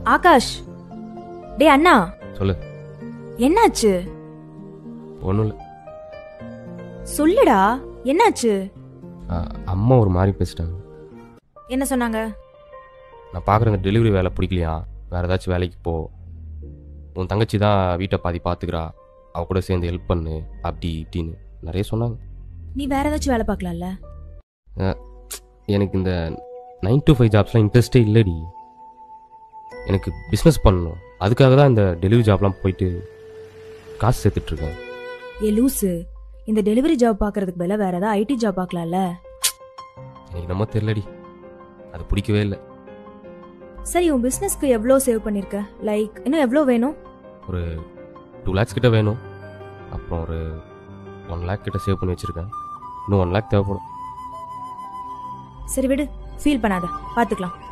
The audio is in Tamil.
ஆகாஷ் டேய் அண்ணா சொல்லு என்னாச்சு ஒன்றும் இல்லை சொல்லுடா என்னாச்சு அம்மா ஒரு மாதிரி பேசிட்டாங்க என்ன சொன்னாங்க நான் பார்க்குற இந்த டெலிவரி வேலை பிடிக்கலையா வேறு ஏதாச்சும் வேலைக்கு போ உன் தங்கச்சி தான் வீட்டை பாதி பார்த்துக்கிறா அவ கூட சேர்ந்து ஹெல்ப் பண்ணு அப்படி இப்படின்னு நிறைய சொன்னாங்க நீ வேற ஏதாச்சும் வேலை பார்க்கலாம்ல எனக்கு இந்த நைன் to ஃபைவ் ஜாப்ஸ்லாம் இன்ட்ரெஸ்டே இல்லடி எனக்கு பிஸ்னஸ் பண்ணணும் அதுக்காக தான் இந்த டெலிவரி ஜாப்லாம் போயிட்டு காசு சேர்த்துட்டு இருக்கேன் ஏ லூசு இந்த டெலிவரி ஜாப் பார்க்கறதுக்கு பதிலா வேற ஏதாவது ஐடி ஜாப் பார்க்கலாம்ல எனக்கு நம்ம தெரியலடி அது பிடிக்கவே இல்லை சரி உன் பிசினஸ்க்கு எவ்வளோ சேவ் பண்ணிருக்க லைக் இன்னும் எவ்வளோ வேணும் ஒரு டூ லேக்ஸ் கிட்ட வேணும் அப்புறம் ஒரு ஒன் லேக் கிட்ட சேவ் பண்ணி வச்சுருக்கேன் இன்னும் ஒன் லேக் தேவைப்படும் சரி விடு ஃபீல் பண்ணாத பாத்துக்கலாம்